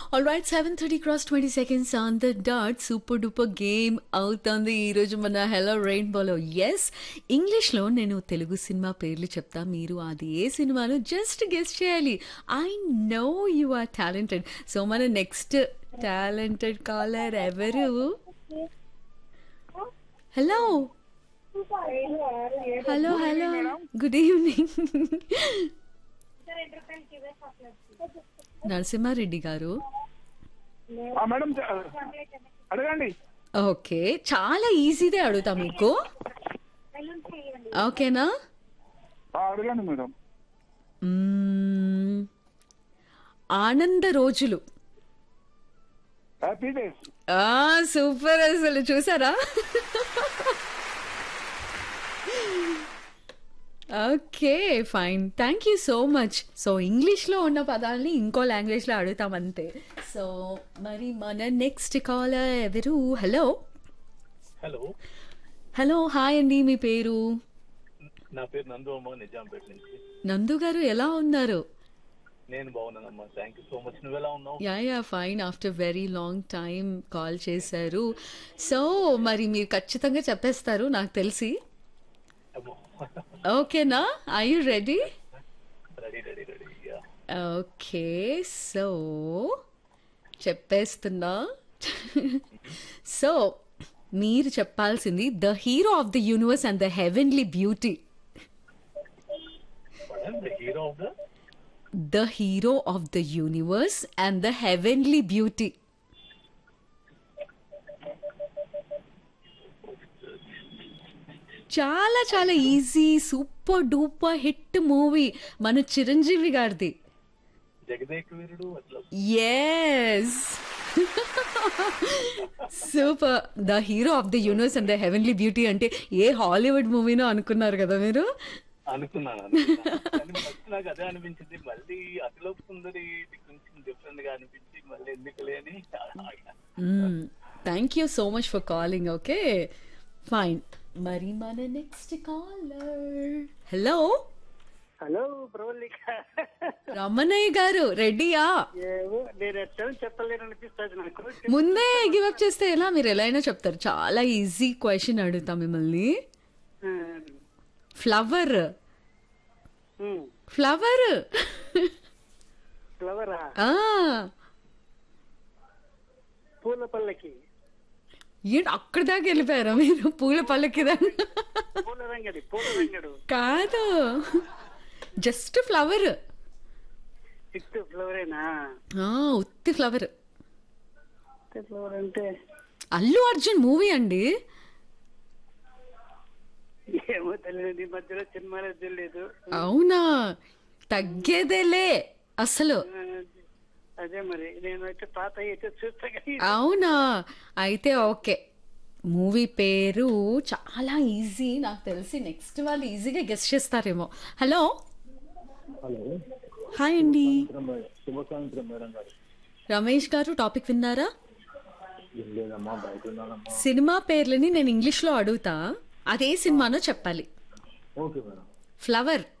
All right seven thirty cross twenty seconds on the dot super duper game అవుతుంది ఈరోజు మన hello రెయిన్బోలో yes ఇంగ్లీష్లో నేను తెలుగు సినిమా పేర్లు చెప్తా మీరు అది ఏ సినిమాలో జస్ట్ గెస్ట్ చేయాలి I know you are talented so మన నెక్స్ట్ టాలెంటెడ్ కాలర్ ఎవరు hello hello hello good evening Narasimha Reddy గారు ఆ, మేడం చ- అడగండి ఓకే చాలా ఈజీదే అడుగుతా మీకు ఓకేనా ఆ, అడగండి మేడం మ్మ్. ఆనంద రోజులు హ్యాపీ డేస్ ఆ సూపర్ అసలు చూసారా okay fine thank you so much so ఇంగ్లీష్లో ఉన్న పదాలని ఇంకో లాంగ్వేజ్లో అడుగుతాం అంతే సో మరి మన నెక్స్ట్ కాల్ ఎవరు హలో హలో హలో హాయ్ అండి మీ పేరు నా పేరు నందు అమ్మ నిజాంపేట నుంచి నందు గారు ఎలా ఉన్నారు నేను బాగున్నానమ్మా థ్యాంక్ యూ సో మచ్ నువ్వు ఎలా ఉన్నావు yeah yeah fine after very long time call చేశారు సో మరి మీరు ఖచ్చితంగా చెప్పేస్తారు నాకు తెలిసి అమ్మో. ఓకేనా I you ready ready ready ready yeah okay so చెప్పేస్తున్నా సో మీరు చెప్పాల్సింది the hero of the universe and the heavenly beauty the hero of the the hero of the universe and the heavenly beauty చాలా చాలా easy super duper hit movie మన చిరంజీవి గారిది జగదేక వీరుడు అట్లా yes super the hero of the universe and the heavenly beauty అంటే ఏ Hollywood మూవీనో అనుకున్నారు కదా మీరు అనుకున్నాను అనుకున్నాను. కానీ ఫస్ట్ నాకు అదే అనిపించింది మళ్ళీ అతిలో సుందరి ఇది కొంచెం డిఫరెంట్ గా అనిపించి మళ్ళీ ఎందుకులే అని ఆగా. Thank you so much for calling okay fine మరి మన next caller hello hello Pravallika Ramanaiah గారు రెడీయా ఏవో నేను ఎట్లా చెప్పలేను అనిపిస్తుంది నాకు ముందే గివప్ చేస్తే ఎలా మీరు ఎలా అయినా చెప్తారు చాలా ఈజీ క్వశ్చన్ అడుగుతా మిమ్మల్ని ఫ్లవర్ ఫ్లవర్ ఫ్లవరా ఆ పూల పల్లకి ఏంటి అక్కడి దాకా వెళ్ళిపోయారా మీరు పూల పల్లకి దాకా పూల రంగడి పూల రంగడు కాదు జస్ట్ ఫ్లవర్ సిక్స్త్ ఫ్లవరేనా ఉత్తి ఫ్లవర్ ఫ్లవర్ అంటే అల్లు అర్జున్ మూవీ అండి ఏమో తెలియదు ఈ మధ్యలో సినిమాలో తెలియదు అవునా తగ్గేదేలే అసలు ఆ, అదే మరి నేను అయితే పాత అయితే చూస్తా కానీ అవునా అయితే ఓకే మూవీ పేరు చాలా ఈజీ నాకు తెలిసి నెక్స్ట్ వాళ్ళు ఈజీగా గెస్ట్ చేస్తారేమో హలో హలో హాయ్ అండి శుభ సాయంత్రం మేడం గారు రమేష్ గారు టాపిక్ విన్నారా ఏం లేదమ్మా బయట ఉన్నానమ్మా సినిమా పేర్లని నేను ఇంగ్లీష్లో అడుగుతా అదే సినిమానో చెప్పాలి ఓకే మేడం ఫ్లవర్